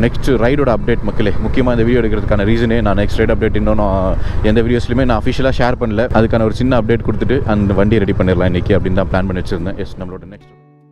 Next ரைடோட update மக்களே முக்கியமாக இந்த வீடியோ எடுக்கிறதுக்கான ரீசனே நான் நெக்ஸ்ட் ரைட் அப்டேட் இன்னும் நான் எந்த வீடியோஸ்லையுமே நான் அஃபிஷியலாக ஷேர் பண்ணல அதுக்கான ஒரு சின்ன அப்டேட் கொடுத்துட்டு அந்த வண்டியை ரெடி பண்ணிடலாம் இன்னைக்கு அப்படின்னு தான் பிளான் பண்ணி வச்சிருந்தேன் எஸ் நம்மளோட நெக்ஸ்ட்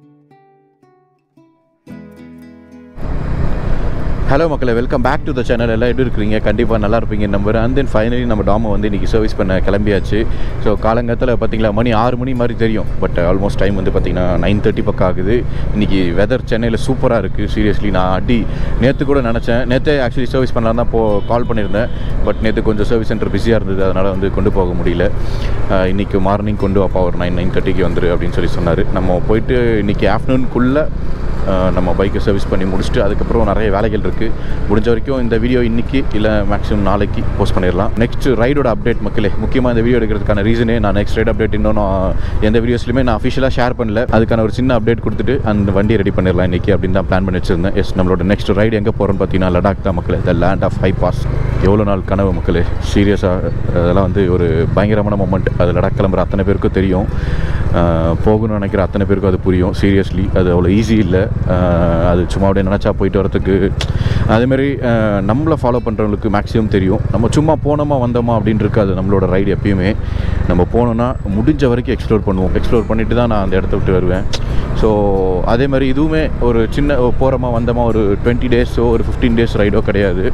ஹலோ மக்களே welcome back to the channel எல்லாம் எப்படி இருக்கிறீங்க கண்டிப்பாக நல்லா இருப்பீங்க நம்பர் அண்ட் தென் ஃபைனலி நம்ம டாமை வந்து இன்றைக்கி சர்வீஸ் பண்ண கிளம்பியாச்சு ஸோ காலங்கத்தில் பார்த்தீங்களா மணி ஆறு மணி மாதிரி தெரியும் பட் ஆல்மோஸ்ட் டைம் வந்து பார்த்தீங்கன்னா நைன் தேர்ட்டி பக்கம் ஆகுது இன்றைக்கி வெதர் சென்னையில் சூப்பராக இருக்குது சீரியஸ்லி நான் அடி நேற்று கூட நினச்சேன் நேற்றே ஆக்சுவலி சர்வீஸ் பண்ணலாம் தான் போ கால் பண்ணியிருந்தேன் பட் நேற்று கொஞ்சம் சர்வீஸ் சென்டர் பிஸியாக இருந்தது அதனால் வந்து கொண்டு போக முடியல அஹ் இன்னைக்கு மார்னிங் கொண்டு வாப்பா ஒரு நைன் நைன் தேர்ட்டிக்கு வந்துரு அப்படின்னு சொல்லி சொன்னார் நம்ம போயிட்டு இன்றைக்கி ஆஃப்டர்நூனுக்குள்ளே அஹ் நம்ம பைக்கை சர்வீஸ் பண்ணி முடிச்சுட்டு அதுக்கப்புறம் நிறைய வேலைகள் இருக்குது முடிஞ்ச வரைக்கும் இந்த வீடியோ இன்னைக்கு இல்லை மேக்ஸிமம் நாளைக்கு போஸ்ட் பண்ணிடலாம் நெக்ஸ்ட் ரைடோட அப்டேட் மக்களே முக்கியமாக இந்த வீடியோ எடுக்கிறதுக்கான ரீசனே நான் நெக்ஸ்ட் ரைட் அப்டேட் இன்னும் நான் எந்த வீடியோஸ்லையுமே நான் அஃபிஷியலாக ஷேர் பண்ணல அதுக்கான ஒரு சின்ன அப்டேட் கொடுத்துட்டு அந்த வண்டியை ரெடி பண்ணிடலாம் இன்னைக்கு அப்படின்னு தான் பிளான் பண்ணி வச்சிருந்தேன் எஸ் நம்மளோட நெக்ஸ்ட் ரைடு எங்கே போகிறோன்னு பார்த்தீங்கன்னா லடாக் தான் மக்களே the land of high pass எவ்வளோ நாள் கனவு மக்களே சீரியஸாக அதெல்லாம் வந்து ஒரு பயங்கரமான மொமெண்ட் அது லடாக் கிளம்புற அத்தனை பேருக்கும் தெரியும் அஹ் போகணும்னு நினைக்கிற அத்தனை பேருக்கும் அது புரியும் சீரியஸ்லி அது அவ்வளோ ஈஸி இல்லை அஹ் அது சும்மா அப்படியே நினச்சா போயிட்டு வரத்துக்கு அதேமாரி நம்மளை ஃபாலோ பண்ணுறவங்களுக்கு மேக்ஸிமம் தெரியும் நம்ம சும்மா போனோமா வந்தோமா அப்படின்னு இருக்காது நம்மளோட ரைடு எப்பயுமே நம்ம போனோன்னா முடிஞ்ச வரைக்கும் எக்ஸ்ப்ளோர் பண்ணுவோம் எக்ஸ்ப்ளோர் பண்ணிட்டு தான் நான் அந்த இடத்த விட்டு வருவேன் ஸோ அதே மாதிரி இதுவுமே ஒரு சின்ன போகிறோமா வந்தோமா ஒரு டுவெண்ட்டி டேஸோ ஒரு ஃபிஃப்டீன் டேஸ் ரைடோ கிடையாது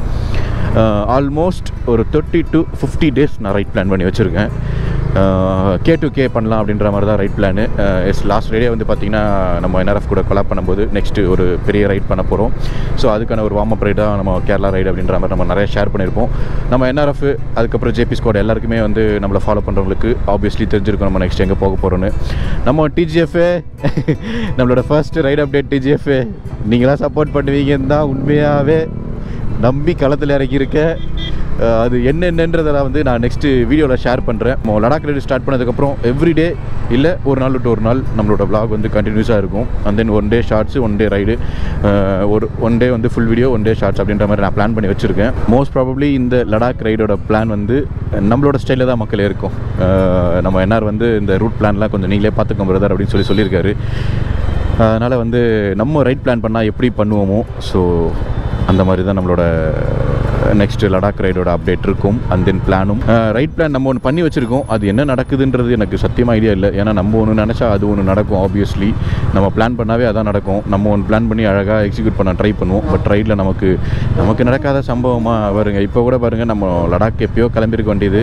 ஆல்மோஸ்ட் ஒரு தேர்ட்டி டு ஃபிஃப்டி டேஸ் நான் ரைட் பிளான் பண்ணி வச்சுருக்கேன் கே டு கே பண்ணலாம் அப்படின்ற மாதிரி தான் ரைட் பிளானு எஸ் லாஸ்ட் ரைடே வந்து பார்த்திங்கன்னா நம்ம என்ஆர்எஃப் கூட கொலாப் பண்ணும்போது நெக்ஸ்ட்டு ஒரு பெரிய ரைட் பண்ண போகிறோம் ஸோ அதுக்கான ஒரு வார்ம் அப் ரைடாக நம்ம கேரளா ரைடு அப்படின்ற மாதிரி நம்ம நிறைய ஷேர் பண்ணியிருப்போம் நம்ம என்ஆர்எஃப் அதுக்கப்புறம் ஜேபி ஸ்குவாட் எல்லாருக்குமே வந்து நம்மளை ஃபாலோ பண்ணுறவங்களுக்கு ஆப்வியஸ்லி தெரிஞ்சிருக்கும் நம்ம நெக்ஸ்ட் எங்கே போக போகிறோன்னு நம்ம டிஜிஎஃப்ஏ நம்மளோட ஃபர்ஸ்ட் ரைட் அப்டேட் டிஜிஎஃப்ஏ நீங்களாம் சப்போர்ட் பண்ணுவீங்கன்னு தான் உண்மையாகவே நம்பி களத்தில் இறக்கியிருக்க அஹ் அது என்னென்னன்றதெல்லாம் வந்து நான் நெக்ஸ்ட்டு வீடியோவில் ஷேர் பண்ணுறேன் நம்ம லடாக் ரைடு ஸ்டார்ட் பண்ணதுக்கப்புறம் எவ்ரிடே இல்லை ஒரு நாள் விட்டு ஒரு நாள் நம்மளோட vlog வந்து கண்டினியூஸாக இருக்கும் and then one day shorts one day ride ஒரு ஒன் டே வந்து full video one day shorts அப்படின்ற மாதிரி நான் பிளான் பண்ணி வச்சுருக்கேன் மோஸ்ட் ப்ராபப்ளி இந்த லடாக் ரைடோட பிளான் வந்து நம்மளோட ஸ்டைலில் தான் மக்கள் இருக்கும் அஹ் நம்ம என்ஆர் வந்து இந்த ரூட் பிளான்லாம் கொஞ்சம் நீங்களே பார்த்துக்கோங்க பிரதர் அப்படின்னு சொல்லி சொல்லியிருக்காரு அதனால் வந்து நம்ம ரைட் பிளான் பண்ணால் எப்படி பண்ணுவோமோ ஸோ அந்த மாதிரி தான் நம்மளோட நெக்ஸ்ட் லடாக் ரைடோட அப்டேட் இருக்கும் அண்ட் தென் பிளானும் ரைட் பிளான் நம்ம ஒன்று பண்ணி வச்சுருக்கோம் அது என்ன நடக்குதுன்றது எனக்கு சத்தியமாக ஐடியா இல்லை ஏன்னா நம்ம ஒன்று நினச்சா அது ஒன்று நடக்கும் ஆப்வியஸ்லி நம்ம பிளான் பண்ணாவே அதான் நடக்கும் நம்ம ஒன்று பிளான் பண்ணி அழகாக எக்ஸிக்யூட் பண்ண ட்ரை பண்ணுவோம் பட் ரைடில் நமக்கு நமக்கு நடக்காத சம்பவமாக வருங்க இப்போ கூட பாருங்கள் நம்ம லடாக் எப்பயோ கிளம்பியிருக்க வேண்டியது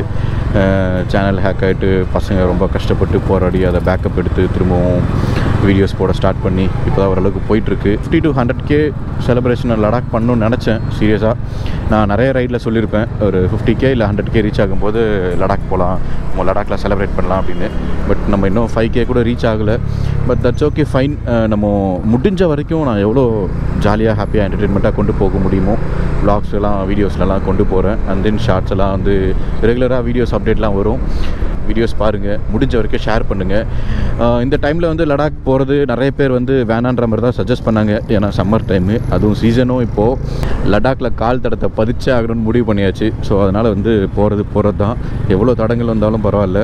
சேனல் ஹேக் ஆகிட்டு பசங்க ரொம்ப கஷ்டப்பட்டு போராடி அதை பேக்கப் எடுத்து திரும்பவும் வீடியோஸ் போட ஸ்டார்ட் பண்ணி இப்போ தான் ஓரளவுக்கு போயிட்டுருக்கு fifty to hundred K celebration Ladakh பண்ணணும்னு நினச்சேன் சீரியஸாக நான் நிறைய ரைடில் சொல்லியிருப்பேன் ஒரு ஃபிஃப்டி கே இல்லை ஹண்ட்ரட் கே ரீச் ஆகும்போது லடாக் போகலாம் நம்ம லடாக்கில் செலிப்ரேட் பண்ணலாம் அப்படின்னு பட் நம்ம இன்னும் ஃபைவ் கே கூட ரீச் ஆகலை பட் தட்ஸ் ஓகே ஃபைன் நம்ம முடிஞ்ச வரைக்கும் நான் எவ்வளோ ஜாலியாக ஹாப்பியாக என்டர்டெயின்மெண்ட்டாக கொண்டு போக முடியுமோ vlogs எல்லாம் வீடியோஸ்லலாம் கொண்டு போகிறேன் அண்ட் தென் ஷார்ட்ஸ் எல்லாம் வந்து ரெகுலராக வீடியோஸ் அப்டேட்லாம் வரும் வீடியோஸ் பாருங்கள் முடிஞ்ச வரைக்கும் ஷேர் பண்ணுங்கள் இந்த டைமில் வந்து லடாக் போகிறது நிறைய பேர் வந்து வேணான்ற மாதிரி தான் சஜஸ்ட் பண்ணாங்க ஏன்னா சம்மர் டைமு அதுவும் சீசனும் இப்போது லடாக்கில் கால் தடத்தை பதிச்சே ஆகணும்னு முடிவு பண்ணியாச்சு ஸோ அதனால் வந்து போகிறது போகிறது தான் எவ்வளோ தடங்கள் வந்தாலும் பரவாயில்ல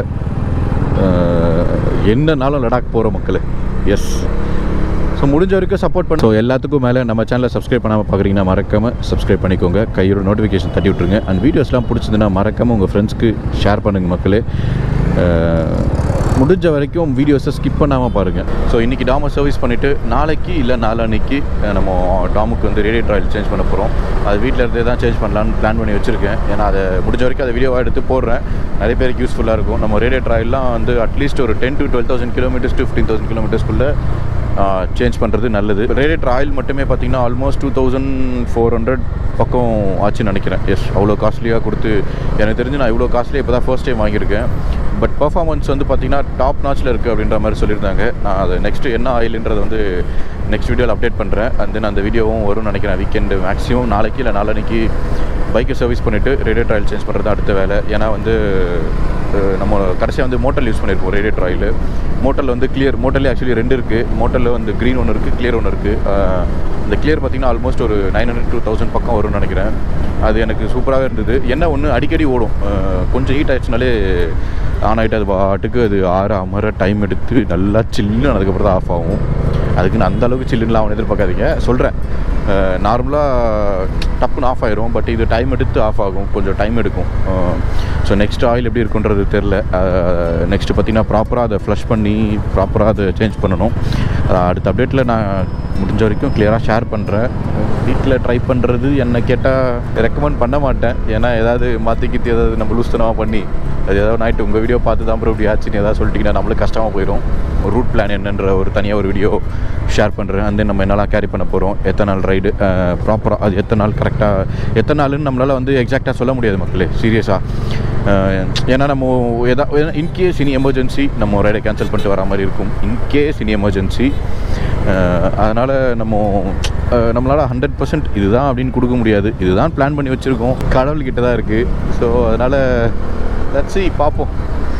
அஹ், என்னன்னாலும் லடாக் போகிற மக்கள் எஸ் ஸோ முடிஞ்ச வரைக்கும் சப்போர்ட் பண்ண ஸோ எல்லாத்துக்கும் மேலே நம்ம சேனலை சப்ஸ்கிரைப் பண்ணாமல் பார்க்குறீங்கன்னா மறக்காமல் சப்ஸ்கிரைப் பண்ணிக்கோங்க கையோட நோட்டிஃபிகேஷன் தட்டி விட்ருங்க அண்ட் வீடியோஸ்லாம் பிடிச்சதுன்னா மறக்காமல் உங்கள் ஃப்ரெண்ட்ஸ்க்கு ஷேர் பண்ணுங்கள் மக்களே அஹ், முடிஞ்ச வரைக்கும் வீடியோஸை ஸ்கிப் பண்ணாமல் பாருங்கள் ஸோ இன்றைக்கி டாமை சர்வீஸ் பண்ணிவிட்டு நாளைக்கு இல்லை நாளான்னைக்கு அஹ், நம்ம டாமுக்கு வந்து ரேடியேட்டர் ஆயில் சேஞ்ச் பண்ண போகிறோம் அது வீட்டில் இருந்தே தான் சேஞ்ச் பண்ணலான்னு பிளான் பண்ணி வச்சுருக்கேன் ஏன்னா அதை முடிஞ்ச வரைக்கும் அதை வீடியோவாக எடுத்து போடுறேன் நிறைய பேருக்கு யூஸ்ஃபுல்லாக இருக்கும் நம்ம ரேடியேட்டர் ஆயில்லாம் வந்து அட்லீஸ்ட் ஒரு ten to twelve thousand kilometers to fifteen thousand கிலோமீட்டர்ஸ்க்குள்ளே சேஞ்ச் பண்ணுறது நல்லது ரேடியேட்டர் ஆயில் மட்டுமே பார்த்தீங்கன்னா almost two thousand four hundred பக்கம் ஆச்சுன்னு நினைக்கிறேன் எஸ் அவ்வளோ காஸ்ட்லியாக கொடுத்து எனக்கு தெரிஞ்சு நான் இவ்வளோ காஸ்ட்லியாக இப்போ தான் ஃபர்ஸ்ட் டைம் வாங்கியிருக்கேன் பட் பர்ஃபார்மன்ஸ் வந்து பார்த்தீங்கன்னா டாப் நாச்சில் இருக்குது அப்படின்ற மாதிரி சொல்லியிருந்தாங்க நான் அது நெக்ஸ்ட்டு என்ன ஆயில்ன்றதை வந்து நெக்ஸ்ட் வீடியோவில் அப்டேட் பண்ணுறேன் அண்ட் தென் அந்த வீடியோவும் வரும்னு நினைக்கிறேன் வீக்கெண்டு மேக்ஸிமம் நாளைக்கு இல்லை நாளன்னைக்கு பைக்கை சர்வீஸ் பண்ணிவிட்டு ரேடியேட்டர் ஆயில் சேஞ்ச் பண்ணுறது அடுத்த வேலை ஏன்னா வந்து அஹ், நம்ம கடைசியாக வந்து மோட்டல் யூஸ் பண்ணியிருப்போம் ரேடியேட்டர் ஆயில் மோட்டரில் வந்து கிளியர் மோட்டர்லேயே ஆக்சுவலி ரெண்டு இருக்குது மோட்டரில் வந்து க்ரீன் ஒன்று இருக்குது கிளியர் ஒன்று இருக்குது இந்த கிளியர் பார்த்தீங்கன்னா ஆல்மோஸ்ட் ஒரு நைன் ஹண்ட்ரட் டூ தௌசண்ட் பக்கம் வரும்னு நினைக்கிறேன் அது எனக்கு சூப்பராகவே இருந்தது என்ன ஒன்று அடிக்கடி ஓடும் அஹ், கொஞ்சம் ஹீட் ஆயிடுச்சுனாலே ஆன் ஆகிட்டு அது பாட்டுக்கு அது ஆற அமர டைம் எடுத்து நல்லா சில்லுன்னு அதுக்கப்புறம் தான் ஆஃப் ஆகும் அதுக்கு நான் அந்த அளவுக்கு சில்லுன்னுலாம் அவன் எதிர்பார்க்காதீங்க சொல்கிறேன் நார்மலாக டப்புன்னு ஆஃப் ஆயிரும் பட் இது டைம் எடுத்து ஆஃப் ஆகும் கொஞ்சம் டைம் எடுக்கும் ஸோ நெக்ஸ்ட் ஆயில் எப்படி இருக்குன்றது தெரில நெக்ஸ்ட்டு பார்த்தீங்கன்னா ப்ராப்பராக அதை ஃப்ளஷ் பண்ணி ப்ராப்பராக அதை சேஞ்ச் பண்ணணும் அஹ் அடுத்த அப்டேட்டில் நான் முடிஞ்ச வரைக்கும் கிளியராக ஷேர் பண்ணுறேன் வீட்டில் ட்ரை பண்ணுறது என்னை கேட்டால் ரெக்கமெண்ட் பண்ண மாட்டேன் ஏன்னா ஏதாவது மாற்றி கித்தி ஏதாவது நம்ம லூஸ்தனமாக பண்ணி அது ஏதாவது நைட்டு உங்கள் வீடியோ பார்த்து தான் ப்ரோ இப்படி ஆச்சுன்னு ஏதாவது சொல்லிட்டீங்கன்னா நம்மளுக்கு கஷ்டமாக போயிடும் ரூட் பிளான் என்னன்ற ஒரு தனியாக ஒரு வீடியோ ஷேர் பண்ணுறேன் அந்த நம்ம என்னெல்லாம் கேரி பண்ண போகிறோம் எத்தனை நாள் ரைடு ப்ராப்பராக அது எத்தனை நாள் கரெக்டாக எத்தனை நாளுன்னு நம்மளால் வந்து எக்ஸாக்டாக சொல்ல முடியாது மக்களே சீரியஸாக ஏன்னா நம்ம எதா இன்கேஸ் இனி எமர்ஜென்சி நம்ம ரைடை கேன்சல் பண்ணிட்டு வர மாதிரி இருக்கும் இன்கேஸ் இனி எமர்ஜென்சி அதனால் நம்ம அஹ், நம்மளால் ஹண்ட்ரட் பர்சன்ட் இதுதான் அப்படின்னு கொடுக்க முடியாது இதுதான் பிளான் பண்ணி வச்சுருக்கோம் கடவுள்கிட்ட தான் இருக்குது ஸோ அதனால் லட்சி பார்ப்போம்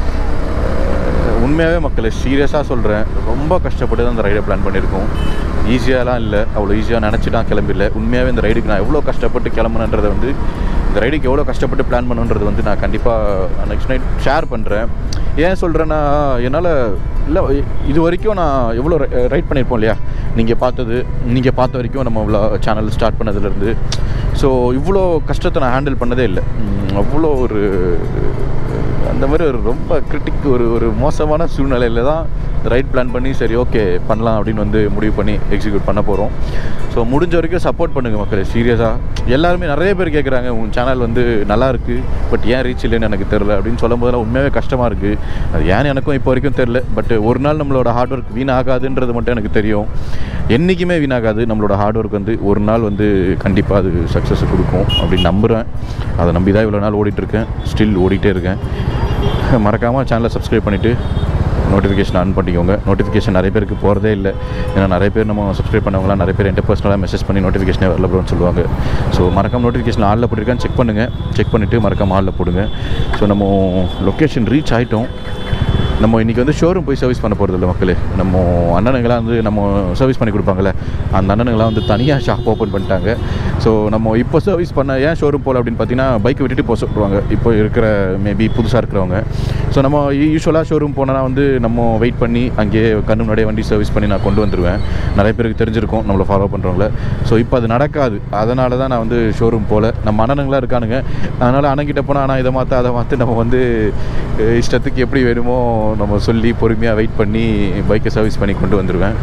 உண்மையாகவே மக்களை சீரியஸாக சொல்கிறேன் ரொம்ப கஷ்டப்பட்டு தான் இந்த ரைடை பிளான் பண்ணியிருக்கோம் ஈஸியாலாம் இல்லை அவ்வளோ ஈஸியாக நினச்சி நான் கிளம்பிடல உண்மையாகவே இந்த ரைடுக்கு நான் எவ்வளோ கஷ்டப்பட்டு கிளம்புனன்றதை வந்து இந்த ரைடுக்கு எவ்வளோ கஷ்டப்பட்டு பிளான் பண்ணுன்றது வந்து நான் கண்டிப்பாக நெக்ஸ்ட் நைட் ஷேர் பண்ணுறேன் ஏன் சொல்கிறேன்னா என்னால் இல்லை இது வரைக்கும் நான் எவ்வளோ ரைட் பண்ணியிருப்போம் இல்லையா நீங்கள் பார்த்தது நீங்கள் பார்த்த வரைக்கும் நம்ம இவ்வளோ சேனல் ஸ்டார்ட் பண்ணதுலேருந்து ஸோ இவ்வளோ கஷ்டத்தை நான் ஹேண்டில் பண்ணதே இல்லை உம், அவ்வளோ ஒரு அந்த மாதிரி ஒரு ரொம்ப கிரிட்டிக் ஒரு ஒரு மோசமான சூழ்நிலையில் தான் ரைட் பிளான் பண்ணி சரி ஓகே பண்ணலாம் அப்படின்னு வந்து முடிவு பண்ணி எக்ஸிக்யூட் பண்ண போகிறோம் ஸோ முடிஞ்ச வரைக்கும் சப்போர்ட் பண்ணுங்கள் மக்களே சீரியஸாக எல்லாருமே நிறைய பேர் கேட்குறாங்க உன் சேனல் வந்து நல்லா இருக்குது பட் ஏன் ரீச் இல்லைன்னு எனக்கு தெரில அப்படின்னு சொல்லும் போதெல்லாம் உண்மையாகவே கஷ்டமாக இருக்குது அது ஏன்னு எனக்கும் இப்போ வரைக்கும் தெரில பட் ஒரு நாள் நம்மளோட ஹார்ட் ஒர்க் வீணாகாதுன்றது மட்டும் எனக்கு தெரியும் என்றைக்குமே வீணாகாது நம்மளோட ஹார்ட் ஒர்க் வந்து ஒரு நாள் வந்து கண்டிப்பாக அது சக்ஸஸ் கொடுக்கும் அப்படின்னு நம்புகிறேன் அதை நம்பி தான் இவ்வளோ நாள் ஓடிட்டுருக்கேன் ஸ்டில் ஓடிட்டே இருக்கேன் மறக்காமல் சேனலை சப்ஸ்கிரைப் பண்ணிவிட்டு நோட்டிஃபிகேஷன் ஆன் பண்ணிக்கோங்க நோட்டிஃபிகேஷன் நிறைய பேருக்கு போகிறதே இல்லை ஏன்னா நிறைய பேர் நம்ம சப்ஸ்கிரைப் பண்ணவங்களாம் நிறைய பேர் என்கிட்ட பர்சனலாக மெசேஜ் பண்ணி நோட்டிஃபிகேஷனே வரல ப்ரோன்னு சொல்லுவாங்க ஸோ மறக்காம நோட்டிஃபிகேஷன் ஆளில் போட்டிருக்கான்னு செக் பண்ணுங்கள் செக் பண்ணிவிட்டு மறக்காம ஆளில் போடுங்க ஸோ நம்ம லொக்கேஷன் ரீச் ஆகிட்டோம் நம்ம இன்றைக்கி வந்து ஷோரூம் போய் சர்வீஸ் பண்ண போகிறது இல்லை மக்களே நம்ம அண்ணனுங்களாம் வந்து நம்ம சர்வீஸ் பண்ணி கொடுப்பாங்கல்ல அந்த அண்ணனுங்களாம் வந்து தனியாக ஷாப் ஓப்பன் பண்ணிட்டாங்க ஸோ நம்ம இப்போ சர்வீஸ் பண்ண ஏன் ஷோரூம் போகல அப்படின்னு பார்த்தீங்கன்னா பைக்கை விட்டுட்டு போக சொல்லுவாங்க இப்போ இருக்கிற மேபி புதுசாக இருக்கிறவங்க ஸோ நம்ம யூஸ்வலாக ஷோரூம் போனால் வந்து நம்ம வெயிட் பண்ணி அங்கேயே கண்ணு முன்னாடியே வண்டி சர்வீஸ் பண்ணி நான் கொண்டு வந்துடுவேன் நிறைய பேருக்கு தெரிஞ்சிருக்கும் நம்மளை ஃபாலோ பண்ணுறவங்கள ஸோ இப்போ அது நடக்காது அதனால தான் நான் வந்து ஷோரூம் போகல நம்ம அண்ணனுங்களாம் இருக்கானுங்க அதனால் அண்ணன்கிட்ட போனால் ஆனால் இதை மாற்ற அதை மாற்ற நம்ம வந்து அஹ், இஷ்டத்துக்கு எப்படி வேணுமோ நம்ம சொல்லி பொறுமையாக வெயிட் பண்ணி பைக்கை சர்வீஸ் பண்ணி கொண்டு வந்துடுவேன்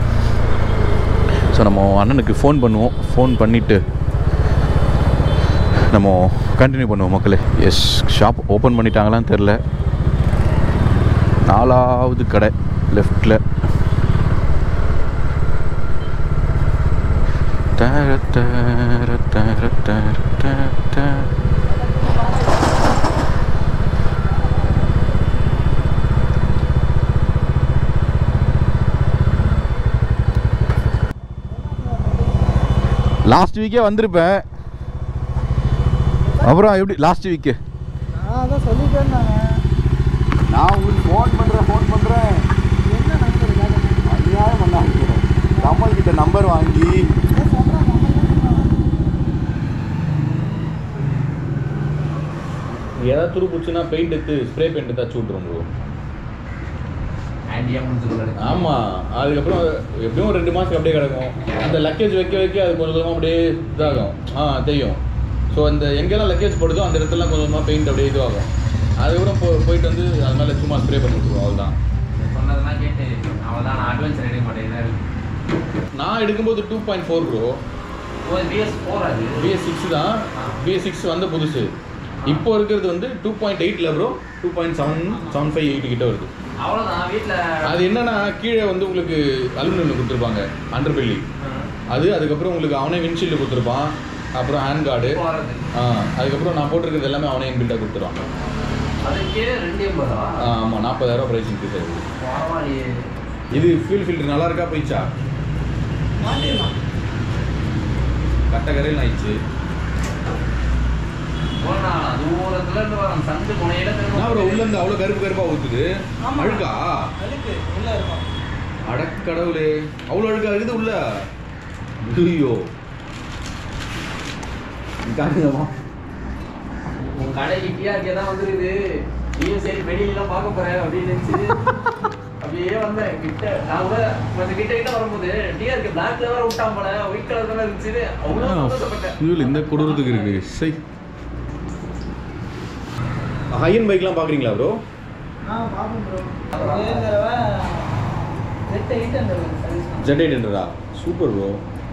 ஸோ நம்ம அண்ணனுக்கு ஃபோன் பண்ணுவோம் ஃபோன் பண்ணிவிட்டு நம்ம கண்டினியூ பண்ணுவோம் மக்களே எஸ் ஷாப் ஓப்பன் பண்ணிட்டாங்களான்னு தெரில நாலாவது கடை லெஃப்டில் தர தர தர தர தர தர லாஸ்ட் வீக்கே வந்திருப்பேன் அப்புறம் எப்படி லாஸ்ட் வீக்கு நான் அதான் சொல்லிட்டே இருந்தாங்க நான் உங்களுக்கு ஃபோன் பண்ணுறேன் ஃபோன் பண்ணுறேன் என்ன நடக்குது அநியாயம் பண்ணாங்க கமல் கிட்ட நம்பர் வாங்கி ஏதாவது துரு பிடிச்சுன்னா பெயிண்ட் எடுத்து ஸ்ப்ரே பெயிண்ட் எடுத்து விட்ருவோம் ப்ரோ ஆண்டியா முடிச்சுக்கிறாரு ஆமாம் அதுக்கப்புறம் எப்படியும் ஒரு ரெண்டு மாதத்துக்கு அப்படியே கிடக்கும் அந்த லக்கேஜ் வைக்க வைக்க அது கொஞ்சம் கொஞ்சமாக அப்படியே இதாகும் ஆ தெரியும் ஸோ அந்த எங்கெல்லாம் லக்கேஜ் போடுதோ அந்த இடத்துலலாம் கொஞ்சம் கொஞ்சமாக பெயிண்ட் அப்படியே இதுவாகும் அதுக்கப்புறம் போ போயிட்டு வந்து அது மேலே சும்மா ஸ்ப்ரே பண்ணி விட்ருவோம் அவ்வளோதான் சொன்னதெல்லாம் கேட்டு அவ்வளோதான் நான் அட்வான்ஸ் ரெடி மாட்டேன் நான் எடுக்கும்போது டூ பாயிண்ட் ஃபோர் ப்ரோ ஒரு பிஎஸ் ஃபோர் அது பிஎஸ் சிக்ஸ் தான் பிஎஸ் சிக்ஸ் வந்து புதுசு இப்போ இருக்கிறது வந்து டூ பாயிண்ட் எயிட்டில் bro two point seven seven five eight கிட்ட வருது அவ்வளோதான் வீட்டில் அது என்னன்னா கீழே வந்து உங்களுக்கு அலுமினியம் கொடுத்துருப்பாங்க அண்டர் பெல்லி அது அதுக்கப்புறம் உங்களுக்கு அவனே விண்ட்ஷீல்டு கொடுத்துருப்பான் அப்புறம் ஹேண்ட் கார்டு போகிறது ஆ அதுக்கப்புறம் நான் போட்டிருக்கிறது எல்லாமே அவனே இன்பில்டாக கொடுத்துருவான் அதுக்கே ரெண்டு எண்பதா ஆ ஆமாம் நாற்பதாயிரம் ப்ரைஸ் இன்க்ரீஸ் ஆகுது பரவாயில்லையே இது ஃபியூல் ஃபில்டர் நல்லா இருக்கா போயிடுச்சா கட்ட கரையில் ஆயிடுச்சு போனா தூரத்துல இருந்து வரோம் சந்து முனையில என்ன ப்ரோ உள்ள இருந்து அவ்வளோ கருப்பு கருப்பாக ஊற்றுது ஆமா. அழுக்கா அதுக்கு உள்ள இருக்கும் அடக்கடவுளே அவ்வளோ அழுக்கா இருக்குது உள்ள ஐயோ காட்டுங்கம்மா உன் கடைக்கு டிஆர்கே தான் வந்துருக்குது நீயும் சரி வெளியிலாம் பார்க்க போற அப்படின்னு நினைச்சு அப்படியே வந்தேன் கிட்ட நான் கூட கொஞ்சம் கிட்ட கிட்ட வரும்போது டிஆர்க்கு பிளாக் கலர் விட்டான் போல ஒயிட் கலர் தானே இருந்துச்சு அவ்வளோ சந்தோஷப்பட்டேன் ஃபியூல் இந்த கொடுறதுக்கு இருக்கு சை ஹையன் பைக்லாம் பார்க்குறீங்களா ப்ரோ ஆ பார்ப்போம் ப்ரோ ஒரே தடவை ரெட் எயிட் அந்த சர்வீஸ் ஜெட் எயிட் ஹண்ட்ரடா சூப்பர் ப்ரோ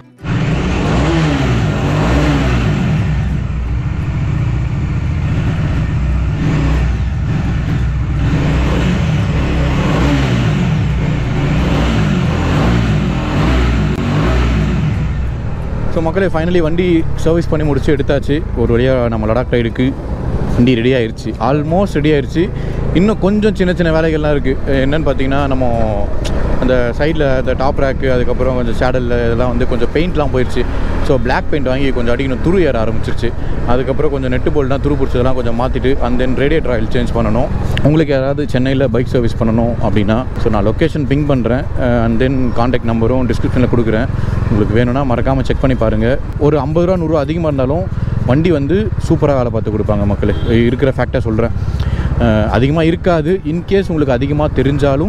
ஸோ மக்களே ஃபைனலி வண்டி சர்வீஸ் பண்ணி முடிச்சு எடுத்தாச்சு ஒரு வழியாக நம்ம லடாக் ரைடுக்கு வண்டி ரெடி ஆயிருச்சு ஆல்மோஸ்ட் ரெடி ஆயிருச்சு இன்னும் கொஞ்சம் சின்ன சின்ன வேலைகள்லாம் இருக்குது என்னென்னு பார்த்தீங்கன்னா நம்ம அந்த சைடில் அந்த டாப் ரேக்கு அதுக்கப்புறம் கொஞ்சம் சேடலில் இதெல்லாம் வந்து கொஞ்சம் பெயிண்ட்லாம் போயிடுச்சு ஸோ பிளாக் பெயிண்ட் வாங்கி கொஞ்சம் அடிக்கணும் துரு ஏற ஆரம்பிச்சிருச்சு அதுக்கப்புறம் கொஞ்சம் நெட்டு போல்ட்லாம் துரு பிடிச்சதெல்லாம் கொஞ்சம் மாற்றிட்டு and then radiator oil change பண்ணணும் உங்களுக்கு யாராவது சென்னையில் பைக் சர்வீஸ் பண்ணணும் அப்படின்னா ஸோ நான் லொக்கேஷன் பிங் பண்ணுறேன் அண்ட் தென் காண்டாக்ட் நம்பரும் டிஸ்கிரிப்ஷனில் கொடுக்குறேன் உங்களுக்கு வேணும்னா மறக்காமல் செக் பண்ணி பாருங்கள் ஒரு ஐம்பது ரூபா நூறுரூவா அதிகமாக இருந்தாலும் வண்டி வந்து சூப்பராக வேலை பார்த்து கொடுப்பாங்க மக்களே இருக்கிற ஃபேக்டாக சொல்கிறேன் அதிகமாக இருக்காது இன்கேஸ் உங்களுக்கு அதிகமாக தெரிஞ்சாலும்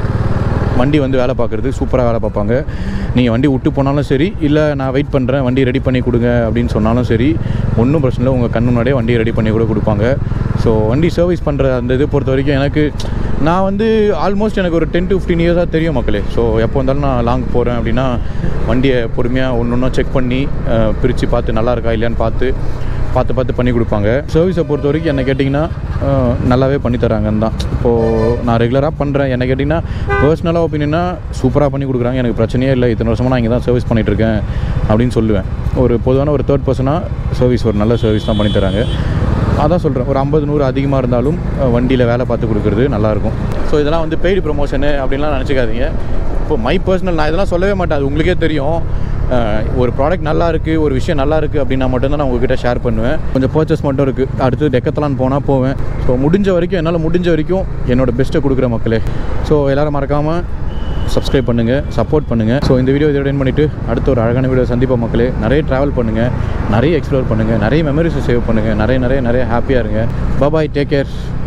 வண்டி வந்து வேலை பார்க்குறது சூப்பராக வேலை பார்ப்பாங்க நீங்கள் வண்டி விட்டு போனாலும் சரி இல்லை நான் வெயிட் பண்ணுறேன் வண்டி ரெடி பண்ணி கொடுங்க அப்படின்னு சொன்னாலும் சரி ஒன்றும் பிரச்சனை இல்லை உங்கள் கண்ணு முன்னாடியே வண்டியை ரெடி பண்ணி கூட கொடுப்பாங்க ஸோ வண்டி சர்வீஸ் பண்ணுற அந்த இது பொறுத்த வரைக்கும் எனக்கு நான் வந்து ஆல்மோஸ்ட் எனக்கு ஒரு டென் டு ஃபிஃப்டீன் இயர்ஸாக தெரியும் மக்களே ஸோ எப்போ வந்தாலும் நான் லாங் போகிறேன் அப்படின்னா வண்டியை பொறுமையாக ஒன்று ஒன்றா செக் பண்ணி பிரித்து பார்த்து நல்லா இருக்கா இல்லையான்னு பார்த்து பார்த்து பார்த்து பண்ணி கொடுப்பாங்க சர்வீஸை பொறுத்த வரைக்கும் என்ன கேட்டிங்கன்னா அஹ், நல்லாவே பண்ணி தராங்கன்னு தான் இப்போது நான் ரெகுலராக பண்ணுறேன் என்ன கேட்டிங்கன்னா பர்சனலாக ஒப்பீனியனா சூப்பராக பண்ணி கொடுக்குறாங்க எனக்கு பிரச்சனையே இல்லை இத்தனை வருஷமாக நான் இங்கே தான் சர்வீஸ் பண்ணிகிட்ருக்கேன் அப்படின்னு சொல்லுவேன் ஒரு பொதுவான ஒரு தேர்ட் பர்சனாக சர்வீஸ் ஒரு நல்ல சர்வீஸ் தான் பண்ணி தராங்க அதான் சொல்கிறேன் ஒரு ஐம்பது நூறு அதிகமாக இருந்தாலும் வண்டியில் வேலை பார்த்து கொடுக்குறது நல்லாயிருக்கும் ஸோ இதெல்லாம் வந்து பெய்டு ப்ரொமோஷனு அப்படின்லாம் நினச்சிக்காதீங்க இப்போ மை பர்சனல் நான் இதெல்லாம் சொல்லவே மாட்டேன் அது உங்களுக்கே தெரியும் அஹ், ஒரு ப்ராடக்ட் நல்லா இருக்குது ஒரு விஷயம் நல்லா இருக்குது அப்படின்னா மட்டும்தான் நான் உங்ககிட்ட ஷேர் பண்ணுவேன் கொஞ்சம் பர்ச்சேஸ் மட்டும் இருக்குது அடுத்து டெக்கத்தலான் போனால் போவேன் ஸோ முடிஞ்ச வரைக்கும் என்னால் முடிஞ்ச வரைக்கும் என்னோட பெஸ்ட்டை கொடுக்குற மக்களே ஸோ எல்லோரும் மறக்காமல் சப்ஸ்கிரைப் பண்ணுங்கள் சப்போர்ட் பண்ணுங்கள் ஸோ இந்த வீடியோ இதோட பண்ணிவிட்டு அடுத்த ஒரு அழகான வீடியோ சந்திப்போம் மக்களே நிறைய ட்ராவல் பண்ணுங்கள் நிறைய எக்ஸ்ப்ளோர் பண்ணுங்கள் நிறைய மெமரிஸை சேவ் பண்ணுங்கள் நிறைய நிறைய நிறைய ஹாப்பியாக இருங்க பாபாய் டேக் கேர்